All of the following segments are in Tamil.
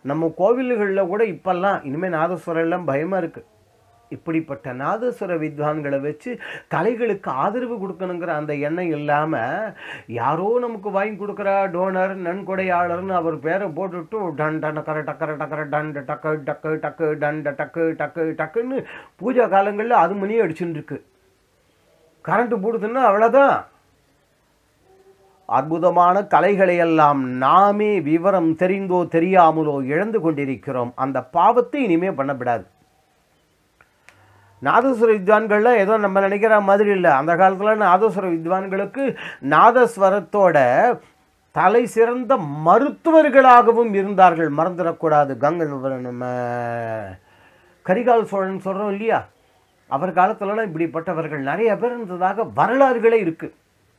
நம்ம கோவில்களில் கூட இப்பெல்லாம் இனிமேல் நாதஸ்வரம் எல்லாம் பயமாக இருக்குது இப்படிப்பட்ட நாதஸ்வர வித்வான்களை வச்சு கலைகளுக்கு ஆதரவு கொடுக்கணுங்கிற அந்த எண்ணம் இல்லாமல் யாரோ நமக்கு வாங்கி கொடுக்குறா டோனர் நன்கொடையாளர்னு அவர் பேரை போட்டுட்டு டன் டன் டக்கர டக்கர டக்கர டன் டக்கு டக்கு டக்கு டன் டக்கு டக்கு டக்குன்னு பூஜா காலங்களில் அது மணியே அடிச்சுட்டு இருக்கு கரண்ட்டு போடுதுன்னா அவ்வளோதான் அற்புதமான கலைகளை எல்லாம் நாமே விவரம் தெரிந்தோ தெரியாமலோ இழந்து கொண்டிருக்கிறோம் அந்த பாவத்தை இனிமே பண்ணப்படாது நாதஸ்வர வித்வான்கள்லாம் ஏதோ நம்ம நினைக்கிற மாதிரி இல்லை அந்த காலத்தில் நாதஸ்வர வித்வான்களுக்கு நாதஸ்வரத்தோட தலை சிறந்த மருத்துவர்களாகவும் இருந்தார்கள் மறந்துடக்கூடாது கங்கை நம்ம கரிகால் சோழன் சொல்கிறோம் இல்லையா அவர் காலத்துலலாம் இப்படிப்பட்டவர்கள் நிறைய பேர் இருந்ததாக வரலாறுகளே இருக்குது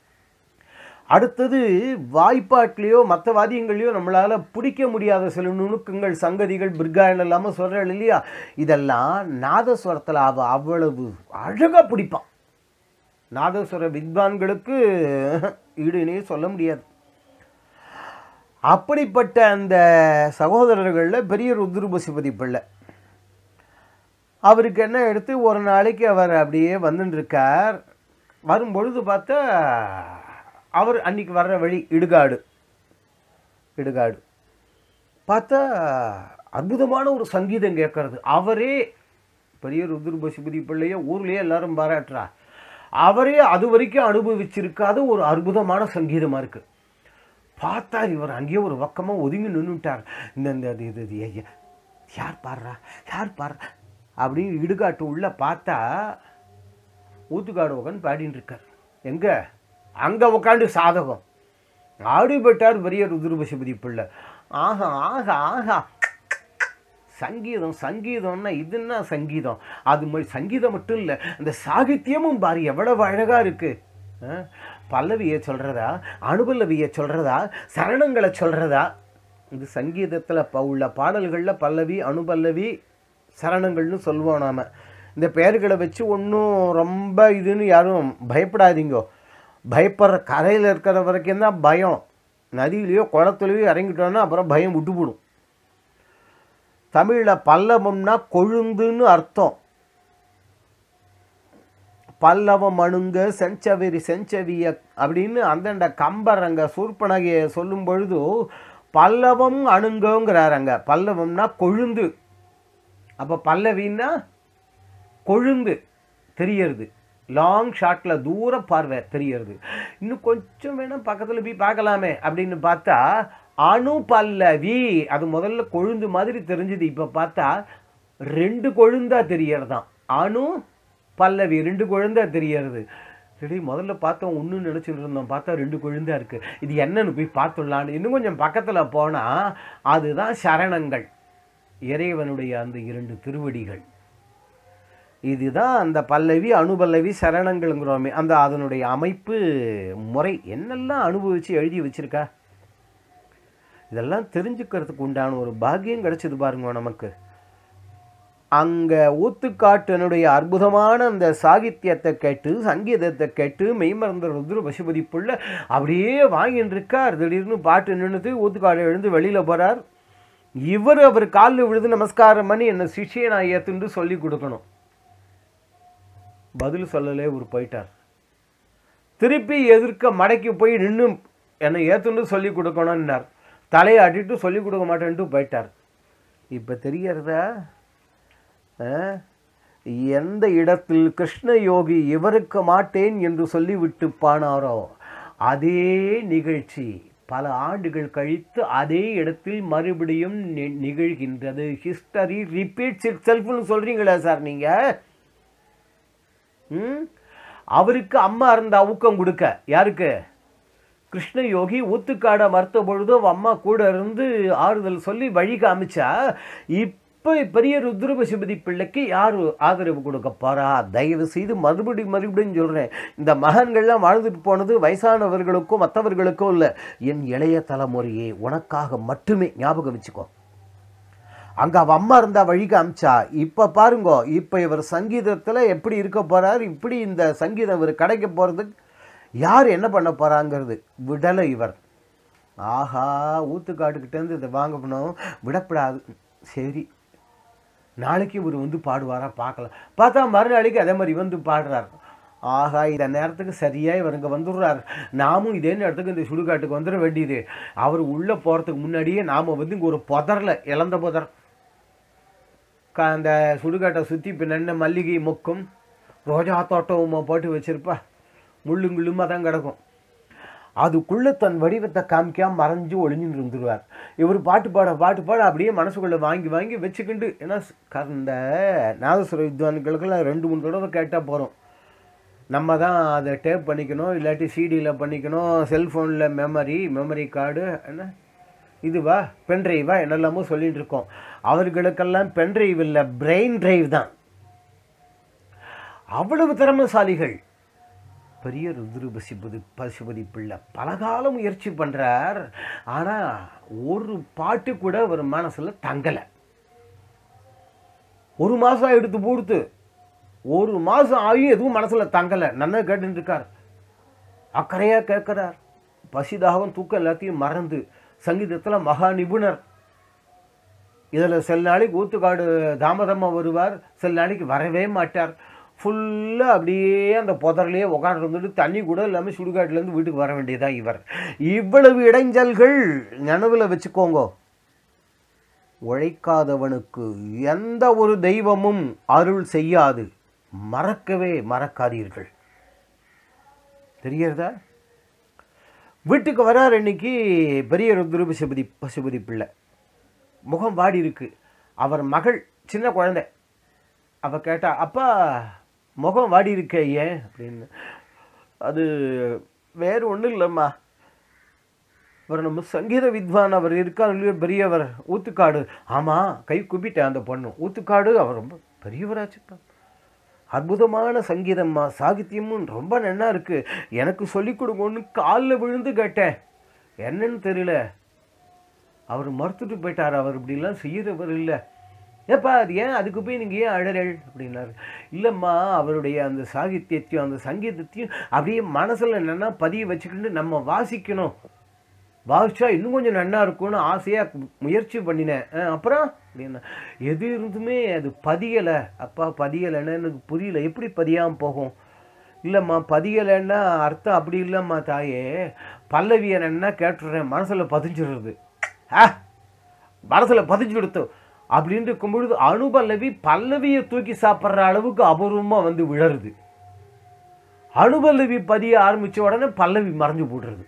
அடுத்தது வாய்ப்பாட்டிலையோ மற்ற வாத்தியங்களையோ நம்மளால் பிடிக்க முடியாத சில நுணுக்கங்கள் சங்கதிகள் பிர்காயன் இல்லாமல் சொல்கிறாள் இல்லையா இதெல்லாம் நாதஸ்வரத்தில் அவ அவ்வளவு அழகாக பிடிப்பான் நாதஸ்வர வித்வான்களுக்கு ஈடுனே சொல்ல முடியாது அப்படிப்பட்ட அந்த சகோதரர்களில் பெரிய ருத்ரபசுபதி பிள்ளை அவருக்கு என்ன எடுத்து ஒரு நாளைக்கு அவர் அப்படியே வந்துட்டு இருக்கார் வரும்பொழுது பார்த்தா அவர் அன்னைக்கு வர்ற வழி இடுகாடு இடுகாடு பார்த்தா அற்புதமான ஒரு சங்கீதம் கேட்கறது அவரே பெரிய ருத்ரபசுபதி பிள்ளைய ஊர்லேயே எல்லாரும் பாராட்டுறா அவரே அது வரைக்கும் அனுபவிச்சிருக்காத ஒரு அற்புதமான சங்கீதமாக இருக்கு பார்த்தா இவர் அங்கேயே ஒரு பக்கமாக ஒதுங்கி நின்றுட்டார் இந்த இந்த இது இது இது ஐயா, யார் பாடுறா யார் பாடுறா அப்படின்னு இடுகாட்டு உள்ள பார்த்தா ஊத்துக்காடு உட்காந்து பாடின்னு இருக்கார் எங்க அங்கே உட்காந்து சாதகம் ஆடிப்பட்டார் பெரிய ருத்ரபசுபதி பிள்ளை ஆஹா ஆஹா ஆஹா சங்கீதம் சங்கீதம்னா இதுன்னா சங்கீதம் அது மாதிரி சங்கீதம் மட்டும் இல்லை அந்த சாகித்யமும் பாரு எவ்வளவு அழகாக இருக்கு ஆ? பல்லவியை சொல்கிறதா அனுபல்லவியை சொல்கிறதா சரணங்களை சொல்கிறதா இது சங்கீதத்தில் ப உள்ள பாடல்களில் பல்லவி அனுபல்லவி சரணங்கள்னு சொல்லுவோம் நாம் இந்த பெயர்களை வச்சு ஒன்றும் ரொம்ப இதுன்னு யாரும் பயப்படாதீங்கோ பயப்படுற கரையில் இருக்கிற வரைக்கும் தான் பயம் நதியிலையோ குளத்துலையோ இறங்கிட்டோன்னா அப்புறம் பயம் விட்டுவிடும் தமிழில் பல்லவம்னா கொழுந்துன்னு அர்த்தம் பல்லவம் அணுங்க செஞ்சவரி செஞ்சவிய அப்படின்னு அந்தண்ட கம்பர் அங்கே சூர்பனகையை சொல்லும் பொழுது பல்லவம் அணுங்கங்கிறார் அங்க பல்லவம்னா கொழுந்து அப்போ பல்லவின்னா கொழுந்து தெரியறது லாங் ஷாட்டில் தூர பார்வை தெரியறது இன்னும் கொஞ்சம் வேணால் பக்கத்தில் போய் பார்க்கலாமே அப்படின்னு பார்த்தா அணு பல்லவி அது முதல்ல கொழுந்து மாதிரி தெரிஞ்சுது இப்போ பார்த்தா ரெண்டு கொழுந்தா தெரியறதாம் அணு பல்லவி ரெண்டு கொழுந்தா தெரியறது சரி முதல்ல பார்த்தோம் ஒன்று நினச்சிட்டு இருந்தோம் பார்த்தா ரெண்டு கொழுந்தா இருக்கு இது என்னன்னு போய் பார்த்துடலான்னு இன்னும் கொஞ்சம் பக்கத்தில் போனால் அதுதான் சரணங்கள் இறைவனுடைய அந்த இரண்டு திருவடிகள் இதுதான் அந்த பல்லவி அனுபல்லவி சரணங்கள்ங்கிறோமே அந்த அதனுடைய அமைப்பு முறை என்னெல்லாம் அனுபவித்து எழுதி வச்சிருக்கா இதெல்லாம் தெரிஞ்சுக்கிறதுக்கு உண்டான ஒரு பாக்கியம் கிடைச்சது பாருங்க நமக்கு அங்கே ஊத்துக்காட்டினுடைய அற்புதமான அந்த சாகித்யத்தை கேட்டு சங்கீதத்தை கேட்டு மெய்மறந்த ருத்ர பசுபதி புள்ள அப்படியே வாங்கின்னு இருக்கார் திடீர்னு பாட்டு நின்றுட்டு ஊத்துக்காடு எழுந்து வெளியில் போகிறார் இவர் அவர் காலில் விழுது நமஸ்காரம் பண்ணி என்னை சிஷ்யை நான் ஏத்துண்டு சொல்லி கொடுக்கணும் பதில் சொல்லலே இவர் போயிட்டார் திருப்பி எதிர்க்க மடக்கி போய் நின்று என்னை ஏத்துண்டு சொல்லி கொடுக்கணும்னார் தலையை அடிட்டு சொல்லி கொடுக்க மாட்டேன்ட்டு போயிட்டார் இப்போ தெரியறதா ஆ? எந்த இடத்தில் கிருஷ்ண யோகி இவருக்கு மாட்டேன் என்று சொல்லிவிட்டு பானாரோ அதே நிகழ்ச்சி பல ஆண்டுகள் கழித்து அதே இடத்தில் மறுபடியும் நி- நிகழ்கின்றது ஹிஸ்டரி ரிப்பீட்ஸ் இட் செல்ஃப்னு சொல்கிறீங்களா சார் நீங்கள் ம் அவருக்கு அம்மா இருந்த ஊக்கம் கொடுக்க யாருக்கு கிருஷ்ண யோகி ஊத்துக்காடை மறுத்த பொழுது அவ அம்மா கூட இருந்து ஆறுதல் சொல்லி வழி காமிச்சா இப்போ பெரிய ருத்ரபசுபதி பிள்ளைக்கு யார் ஆதரவு கொடுக்க போறா தயவு செய்து மறுபடியும் மறுபடியும் சொல்கிறேன் இந்த மகன்கள்லாம் வாழ்ந்துட்டு போனது வயசானவர்களுக்கோ மற்றவர்களுக்கோ இல்லை என் இளைய தலைமுறையே உனக்காக மட்டுமே ஞாபகம் வச்சுக்கோ அங்கே அவ அம்மா இருந்தா வழி காமிச்சா இப்போ பாருங்கோ இப்போ இவர் சங்கீதத்தில் எப்படி இருக்க போறார் இப்படி இந்த சங்கீதம் இவர் கிடைக்க போகிறதுக்கு யார் என்ன பண்ண போறாங்கிறது விடலை இவர் ஆஹா ஊத்துக்காட்டுக்கிட்டேருந்து இதை வாங்க போனோம் விடப்படாது சரி நாளைக்கு இவர் வந்து பாடுவாரா பார்க்கலாம் பார்த்தா மறுநாளைக்கு அதே மாதிரி வந்து பாடுறார் ஆஹா இந்த நேரத்துக்கு சரியாக இவர் இங்கே வந்துடுறார் நாமும் இதே நேரத்துக்கு இந்த சுடுகாட்டுக்கு வந்துட வேண்டியது அவர் உள்ளே போகிறதுக்கு முன்னாடியே நாம் வந்து இங்கே ஒரு புதரில் இழந்த புதர் க- அந்த சுடுகாட்டை சுற்றி இப்போ நின்ன மல்லிகை மொக்கும் ரோஜா தோட்டமுமா போட்டு வச்சிருப்பா முள்ளுங்குள்ளுமா தான் கிடக்கும் அதுக்குள்ளே தன் வடிவத்தை காமிக்காம மறைஞ்சு ஒளிஞ்சுன்னு இருந்துருவார் இவர் பாட்டு பாட பாட்டு பாட அப்படியே மனசுக்குள்ளே வாங்கி வாங்கி வச்சுக்கிண்டு ஏன்னா ஸ்- க- இந்த நாதஸ்வர வித்வான்களுக்கெல்லாம் ரெண்டு மூணு தடவை கேட்டால் போகிறோம் நம்ம தான் அதை டேப் பண்ணிக்கணும் இல்லாட்டி சிடியில் பண்ணிக்கணும் செல்ஃபோனில் மெமரி மெமரி கார்டு என்ன இதுவா பென்ட்ரைவா என்னெல்லாமோ சொல்லிட்டு இருக்கோம் அவர்களுக்கெல்லாம் பென்ட்ரைவ் இல்லை பிரெயின் டிரைவ் தான் அவ்வளவு திறமைசாலிகள் பெரிய ருத்ரு பசுபதி பசுபதி பிள்ளை பலகாலம் முயற்சி பண்ணுறார் ஆனால் ஒரு பாட்டு கூட அவர் மனசில் தங்கலை ஒரு மாதம் எடுத்து போடுத்து ஒரு மாதம் ஆகியும் எதுவும் மனசில் தங்கலை நன்னா கேட்டுட்டு இருக்கார் அக்கறையாக கேட்குறார் பசிதாகம் தூக்கம் எல்லாத்தையும் மறந்து சங்கீதத்தில் மகா நிபுணர் இதில் சில நாளைக்கு ஊத்துக்காடு தாமதமாக வருவார் சில நாளைக்கு வரவே மாட்டார் ஃபுல்லாக அப்படியே அந்த புதர்லேயே உட்காந்துருந்துட்டு தண்ணி கூட இல்லாமல் சுடுகாட்டிலேருந்து வீட்டுக்கு வர வேண்டியதான் இவர் இவ்வளவு இடைஞ்சல்கள் நினைவில் வச்சுக்கோங்க உழைக்காதவனுக்கு எந்த ஒரு தெய்வமும் அருள் செய்யாது மறக்கவே மறக்காதீர்கள் தெரியறதா வீட்டுக்கு வரார் இன்னைக்கு பெரிய ருத்ர பசுபதி பசுபதி பிள்ளை முகம் வாடி இருக்கு அவர் மகள் சின்ன குழந்தை அவ கேட்டா அப்பா முகம் வாடி இருக்க ஏன் அப்படின்னு அது வேறு ஒன்றும் இல்லைம்மா அவர் நம்ம சங்கீத வித்வான் அவர் இருக்கார் இல்லையோ பெரியவர் ஊத்துக்காடு ஆமாம் கை குப்பிட்டேன் அந்த பொண்ணு ஊத்துக்காடு அவர் ரொம்ப பெரியவராச்சுப்பா அற்புதமான சங்கீதம்மா சாகித்யமும் ரொம்ப நன்னா இருக்கு எனக்கு சொல்லிக் கொடுங்கன்னு காலில் விழுந்து கேட்டேன் என்னன்னு தெரியல அவர் மறுத்துட்டு போயிட்டார் அவர் இப்படிலாம் செய்கிறவர் இல்லை ஏப்பா அது ஏன் அதுக்கு போய் நீங்கள் ஏன் அழறல் அப்படின்னாரு இல்லைம்மா அவருடைய அந்த சாகித்யத்தையும் அந்த சங்கீதத்தையும் அப்படியே மனசில் என்னென்னா பதிய வச்சுக்கிட்டு நம்ம வாசிக்கணும் வாசிச்சா இன்னும் கொஞ்சம் நன்னா இருக்கும்னு ஆசையாக முயற்சி பண்ணினேன் அஹ், அப்புறம் அப்படின்னா எது இருந்துமே அது பதியலை அப்பா பதியலைன்னு எனக்கு புரியல எப்படி பதியாமல் போகும் இல்லைம்மா பதியலைன்னா அர்த்தம் அப்படி இல்லைம்மா தாயே பல்லவியை என்ன கேட்டுடுறேன் மனசில் பதிஞ்சிடுறது ஆ மனசில் பதிஞ்சு கொடுத்து அப்படின்னு இருக்கும் பொழுது அணுபல்லவி பல்லவியை தூக்கி சாப்பிட்ற அளவுக்கு அபூர்வமாக வந்து விழருது அணுபல்லவி பதிய ஆரம்பித்த உடனே பல்லவி மறைஞ்சு போடுறது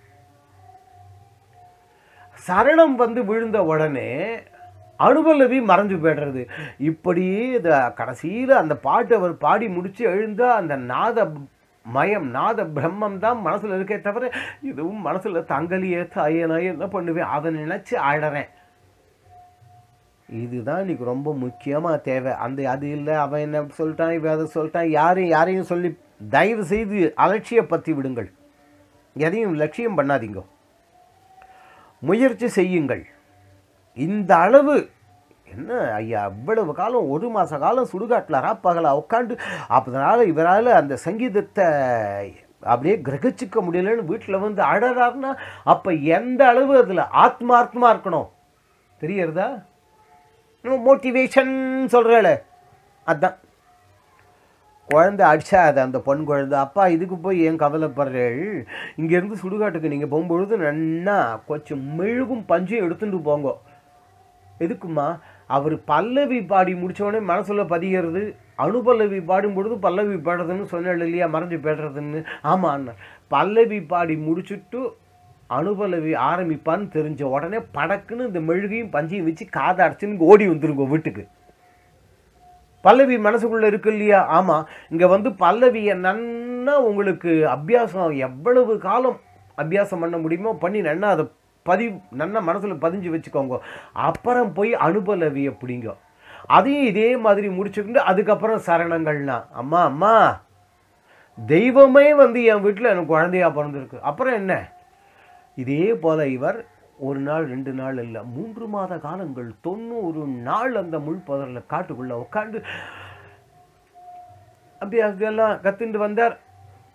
சரணம் வந்து விழுந்த உடனே அனுபல்லவி மறைஞ்சு போய்டுறது இப்படியே இந்த கடைசியில் அந்த பாட்டு அவர் பாடி முடித்து எழுந்தா அந்த நாத மயம் நாத பிரம்மம் தான் மனசில் இருக்கே தவிர இதுவும் மனசில் தங்கலியே தாயே நான் என்ன பண்ணுவேன் அதை நினச்சி ஆடுறேன் இதுதான் இன்னைக்கு ரொம்ப முக்கியமாக தேவை அந்த அது இல்லை அவன் என்ன சொல்லிட்டான் இவன் அதை சொல்லிட்டான் யாரையும் யாரையும் சொல்லி தயவு செய்து அலட்சியப்படுத்தி விடுங்கள் எதையும் லட்சியம் பண்ணாதீங்க முயற்சி செய்யுங்கள் இந்த அளவு என்ன ஐயா இவ்வளவு காலம் ஒரு மாத காலம் சுடுகாட்டில் ராப்பகலா உட்காந்து அதனால் இவரால் அந்த சங்கீதத்தை அப்படியே கிரகிச்சிக்க முடியலன்னு வீட்டில் வந்து அழறாருன்னா அப்போ எந்த அளவு அதில் ஆத்மார்த்தமாக இருக்கணும் தெரியறதா மோட்டிவேஷன் சொல்கிறாள் அதான் குழந்தை அடிச்சாது அந்த பொன் குழந்தை அப்பா இதுக்கு போய் ஏன் கவலைப்படுறேள் இங்கேருந்து சுடுகாட்டுக்கு நீங்கள் போகும்பொழுது நன்னா கொஞ்சம் மெழுகும் பஞ்சும் எடுத்துட்டு போங்க எதுக்குமா அவர் பல்லவி பாடி முடித்தோடனே மனசுல பதிகிறது அணுபல்லவி பாடும் பொழுது பல்லவி பாடுறதுன்னு சொன்னேன் இல்லையா மறைஞ்சு பேடுறதுன்னு ஆமாம் பல்லவி பாடி முடிச்சுட்டு அணுபல்லவி ஆரம்பிப்பான்னு தெரிஞ்ச உடனே படக்குன்னு இந்த மெழுகையும் பஞ்சையும் வச்சு காதை அடைச்சுன்னு ஓடி வந்துருங்க வீட்டுக்கு பல்லவி மனசுக்குள்ள இருக்கு இல்லையா ஆமாம் இங்கே வந்து பல்லவியை நன்னா உங்களுக்கு அபியாசம் எவ்வளவு காலம் அபியாசம் பண்ண முடியுமோ பண்ணி நன்னா அதை பதி நன்னா மனசில் பதிஞ்சு வச்சுக்கோங்க அப்புறம் போய் அனுபலவியை பிடிங்க அதையும் இதே மாதிரி முடிச்சுக்கிட்டு அதுக்கப்புறம் சரணங்கள்னா அம்மா அம்மா தெய்வமே வந்து என் வீட்டில் எனக்கு குழந்தையா பிறந்திருக்கு அப்புறம் என்ன இதே போல இவர் ஒரு நாள் ரெண்டு நாள் இல்லை மூன்று மாத காலங்கள் தொண்ணூறு நாள் அந்த முள்பதரில் காட்டுக்குள்ளே உட்காந்து அப்படி அதெல்லாம் கத்துண்டு வந்தார்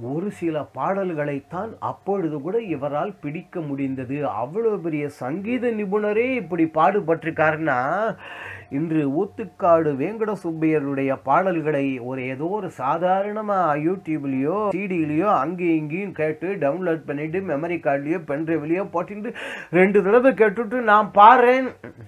ஒரு சில பாடல்களைத்தான் அப்பொழுது கூட இவரால் பிடிக்க முடிந்தது அவ்வளோ பெரிய சங்கீத நிபுணரே இப்படி பாடுபட்டிருக்காருன்னா இன்று ஊத்துக்காடு வேங்கட சுப்பையருடைய பாடல்களை ஒரு ஏதோ ஒரு சாதாரணமாக யூடியூப்லேயோ சிடியிலையோ அங்கேயும் இங்கேயும் கேட்டு டவுன்லோட் பண்ணிட்டு மெமரி கார்ட்லேயோ பென்ட்ரைவ்லேயோ போட்டுட்டு ரெண்டு தடவை கேட்டுட்டு நான் பாடுறேன்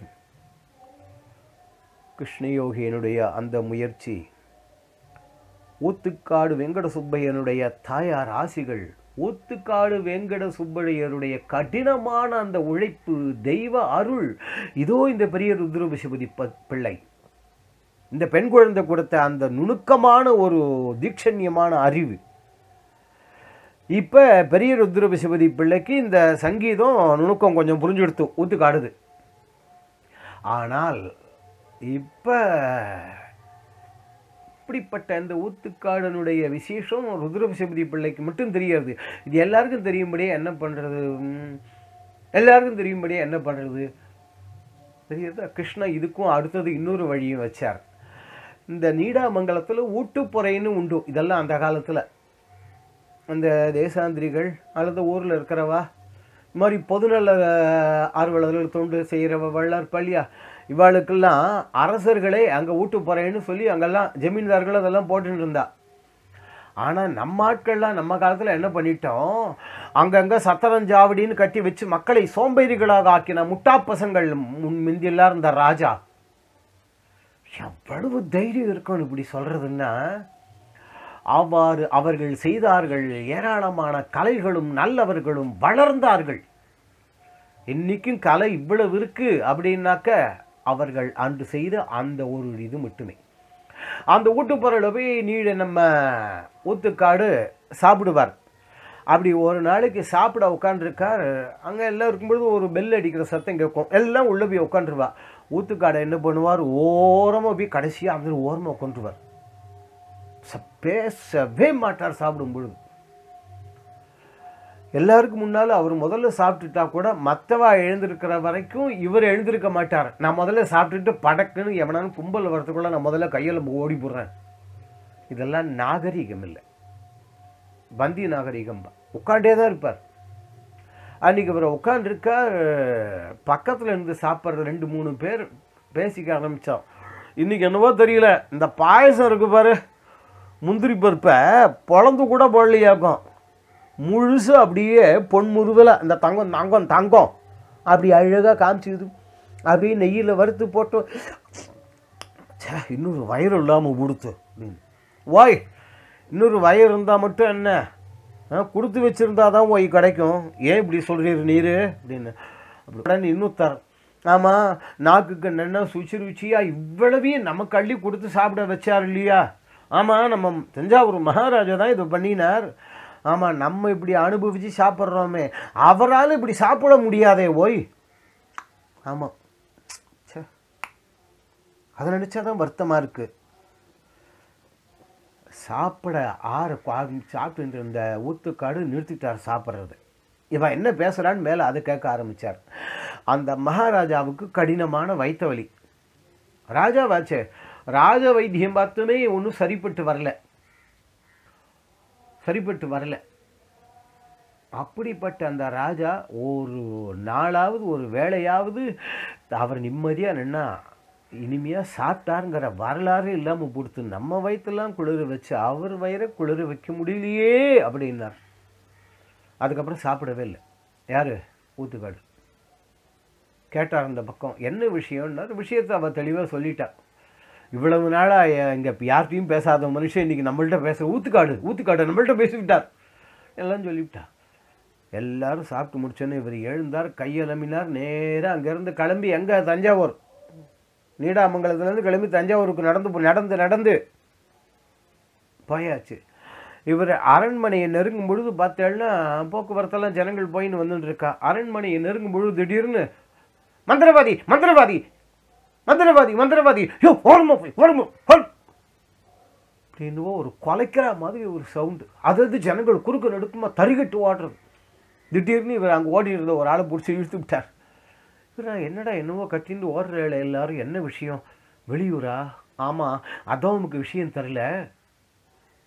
கிருஷ்ணயோகியனுடைய அந்த முயற்சி ஊத்துக்காடு வெங்கட சுப்பையனுடைய தாயார் ஆசிகள் ஊத்துக்காடு வெங்கட சுப்பையருடைய கடினமான அந்த உழைப்பு தெய்வ அருள் இதோ இந்த பெரிய ருத்ரபிஷபதி ப- பிள்ளை இந்த பெண் குழந்தை கொடுத்த அந்த நுணுக்கமான ஒரு தீட்சண்யமான அறிவு இப்போ பெரிய ருத்ரபிஷபதி பிள்ளைக்கு இந்த சங்கீதம் நுணுக்கம் கொஞ்சம் புரிஞ்செடுத்து ஊத்துக்காடுது ஆனால் இப்போ இப்படிப்பட்ட இந்த ஊத்துக்காடனுடைய விசேஷம் ருத்ரபிஷபதி பிள்ளைக்கு மட்டும் தெரியாது இது எல்லாருக்கும் தெரியும்படியே என்ன பண்ணுறது எல்லாருக்கும் தெரியும்படியே என்ன பண்ணுறது தெரியுதா கிருஷ்ணா இதுக்கும் அடுத்தது இன்னொரு வழியும் வச்சார் இந்த நீடாமங்கலத்தில் ஊட்டுப்புறைன்னு உண்டு இதெல்லாம் அந்த காலத்தில் அந்த தேசாந்திரிகள் அல்லது ஊரில் இருக்கிறவா இது மாதிரி பொதுநல ஆர்வலர்கள் தொண்டு செய்கிறவ வள்ளர் பள்ளியா இவாளுக்கெல்லாம் அரசர்களே அங்கே ஊட்டுப்புறைன்னு சொல்லி அங்கெல்லாம் ஜமீன்தார்கள் அதெல்லாம் போட்டுட்டு இருந்தா ஆனால் நம்ம ஆட்கள்லாம் நம்ம காலத்தில் என்ன பண்ணிட்டோம் அங்கங்கே சத்தரஞ்சாவடின்னு கட்டி வச்சு மக்களை சோம்பேறிகளாக ஆக்கின முட்டா பசங்கள் முன் முந்தியெல்லாம் இருந்த ராஜா எவ்வளவு தைரியம் இருக்கணும் இப்படி சொல்கிறதுன்னா அவ்வாறு அவர்கள் செய்தார்கள் ஏராளமான கலைகளும் நல்லவர்களும் வளர்ந்தார்கள் இன்னைக்கும் கலை இவ்வளவு இருக்கு அப்படின்னாக்க அவர்கள் அன்று செய்த அந்த ஒரு இது மட்டுமே அந்த ஊட்டுப்பொருளை போய் நீட நம்ம ஊத்துக்காடு சாப்பிடுவார் அப்படி ஒரு நாளைக்கு சாப்பிட உட்காந்துருக்கார் அங்கே எல்லாம் இருக்கும்பொழுது ஒரு பெல் அடிக்கிற சத்தம் கேட்கும் எல்லாம் உள்ளே போய் உட்காந்துருவா ஊத்துக்காடை என்ன பண்ணுவார் ஓரமாக போய் கடைசியாக அந்த ஓரமாக உட்காந்துருவார் ச- பேசவே மாட்டார் சாப்பிடும் பொழுது எல்லாருக்கும் முன்னால் அவர் முதல்ல சாப்பிட்டுட்டா கூட மற்றவா எழுந்திருக்கிற வரைக்கும் இவர் எழுந்திருக்க மாட்டார் நான் முதல்ல சாப்பிட்டுட்டு படக்குன்னு எவனாலும் கும்பல் வரத்துக்குள்ள நான் முதல்ல கையில் ஓடி போடுறேன் இதெல்லாம் நாகரீகம் இல்லை பந்தி நாகரீகம் உட்காண்டே தான் இருப்பார் அன்றைக்கி அவர் உட்காண்டிருக்கார் பக்கத்தில் இருந்து சாப்பிட்ற ரெண்டு மூணு பேர் பேசிக்க ஆரம்பித்தோம் இன்றைக்கி என்னவோ தெரியல இந்த பாயசம் இருக்கு பாரு முந்திரி பருப்பை பொழந்து கூட போடலையாக்கும் முழுசு அப்படியே பொன்முருவில் இந்த தங்கம் தங்கம் தங்கம் அப்படி அழகாக காமிச்சிக்குது அப்படியே நெய்யில் வறுத்து போட்டு ச்சே இன்னொரு வயிறு இல்லாமல் கொடுத்து அப்படின்னு ஓய் இன்னொரு வயிறு இருந்தால் மட்டும் என்ன ஆ, கொடுத்து வச்சுருந்தா தான் ஓய் கிடைக்கும் ஏன் இப்படி சொல்கிறீர் நீர் அப்படின்னு அப்படி உடனே இன்னும் தர ஆமாம் நாக்குக்கு நன்னா சுச்சி ருச்சியாக இவ்வளவையும் நமக்கு அள்ளி கொடுத்து சாப்பிட வச்சார் இல்லையா ஆமாம் நம்ம தஞ்சாவூர் மகாராஜா தான் இதை பண்ணினார் ஆமாம் நம்ம இப்படி அனுபவித்து சாப்பிட்றோமே அவரால் இப்படி சாப்பிட முடியாதே ஓய் ஆமாம் ச்சே அதை நினச்சா தான் வருத்தமாக இருக்குது சாப்பிட ஆறு சாப்பிட்டு இருந்த ஊத்துக்காடு நிறுத்திட்டார் சாப்பிட்றது இவன் என்ன பேசுகிறான்னு மேலே அதை கேட்க ஆரம்பித்தார் அந்த மகாராஜாவுக்கு கடினமான வயிற்று வலி ராஜாவாச்சே ராஜ வைத்தியம் பார்த்துமே ஒன்றும் சரிப்பட்டு வரல சரிப்பட்டு வரல அப்படிப்பட்ட அந்த ராஜா ஒரு நாளாவது ஒரு வேளையாவது அவர் நிம்மதியாக நின்னா இனிமையாக சாப்பிட்டாருங்கிற வரலாறு இல்லாமல் கொடுத்து நம்ம வயிற்றெல்லாம் குளிர வச்சு அவர் வயிறை குளிர வைக்க முடியலையே அப்படின்னார் அதுக்கப்புறம் சாப்பிடவே இல்லை யார் ஊத்துக்காடு கேட்டார் அந்த பக்கம் என்ன விஷயம்னார் விஷயத்தை அவள் தெளிவாக சொல்லிட்டார் இவ்வளவு நாளாக இங்கே யார்கிட்டையும் பேசாத மனுஷன் இன்னைக்கு நம்மள்ட்ட பேச ஊத்துக்காடு ஊத்துக்காடு நம்மள்ட்ட பேசிவிட்டார் எல்லாம் சொல்லிவிட்டா எல்லாரும் சாப்பிட்டு முடிச்சோன்னே இவர் எழுந்தார் கையலமினார் நேராக அங்கேருந்து கிளம்பி எங்கே தஞ்சாவூர் நீடாமங்கலத்துலேருந்து கிளம்பி தஞ்சாவூருக்கு நடந்து போ- நடந்து நடந்து போயாச்சு இவர் அரண்மனையை நெருங்கும் பொழுது பார்த்தேன்னா போக்குவரத்தெல்லாம் ஜனங்கள் போயின்னு வந்துட்டு இருக்கா அரண்மனையை நெருங்கும் பொழுது திடீர்னு மந்திரவாதி மந்திரவாதி மந்திரவாதி மந்திரவாதி யோ ஓரமா போய் ஓரமா ஹோல் அப்படின்னுவோ ஒரு கொலைக்கிற மாதிரி ஒரு சவுண்டு அதாவது ஜனங்கள் குறுக்கு நடுக்குமா தறிகட்டு ஓடுறது திடீர்னு இவர் அங்கே ஓடி இருந்த ஒரு ஆளை பிடிச்சி இழுத்து விட்டார் இவர் என்னடா என்னவோ கட்டின்னு ஓடுற ஆளு எல்லாரும் என்ன விஷயம் வெளியூரா ஆமாம் அதான் உமக்கு விஷயம் தெரில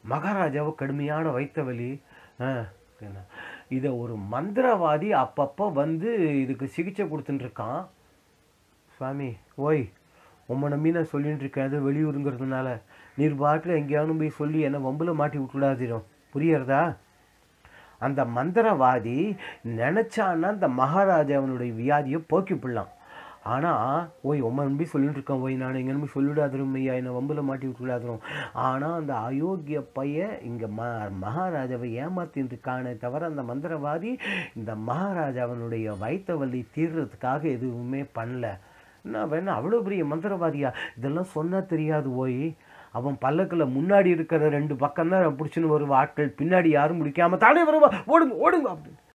மகாராஜாவை கடுமையான வைத்த வலி ஆ, என்ன இதை ஒரு மந்திரவாதி அப்பப்போ வந்து இதுக்கு சிகிச்சை கொடுத்துட்டு இருக்கான் சுவாமி ஓய் உம்மை நம்பி நான் சொல்லிட்டு இருக்கேன் அது வெளியூருங்கிறதுனால நீர் பாட்டில் எங்கேயாவது போய் சொல்லி என்னை வம்புல மாட்டி விட்டுடாதிரும் புரியறதா அந்த மந்திரவாதி நினச்சான்னா அந்த மகாராஜாவினுடைய வியாதியை போக்கிப்பிடலாம் ஆனால் ஓய் உம்மை நம்பி சொல்லிட்டு இருக்கேன் ஓய் நான் எங்கே நம்பி சொல்லிடாதிரும் ஐயா என்னை வம்புல மாட்டி விட்டுடாதிரும் ஆனால் அந்த அயோக்கிய பையன் இங்கே ம மகாராஜாவை ஏமாத்தின்னு இருக்கானே தவிர அந்த மந்திரவாதி இந்த மகாராஜாவினுடைய வைத்த வலி தீர்றதுக்காக எதுவுமே பண்ணல என்ன வேணா அவ்வளோ பெரிய மந்திரவாதியா இதெல்லாம் சொன்னால் தெரியாது ஓய் அவன் பல்லக்கில் முன்னாடி இருக்கிற ரெண்டு பக்கம் தான் பிடிச்சின்னு வருவா ஆட்கள் பின்னாடி யாரும் பிடிக்காம தானே வருவா ஓடுங்க ஓடுங்க அப்படின்னு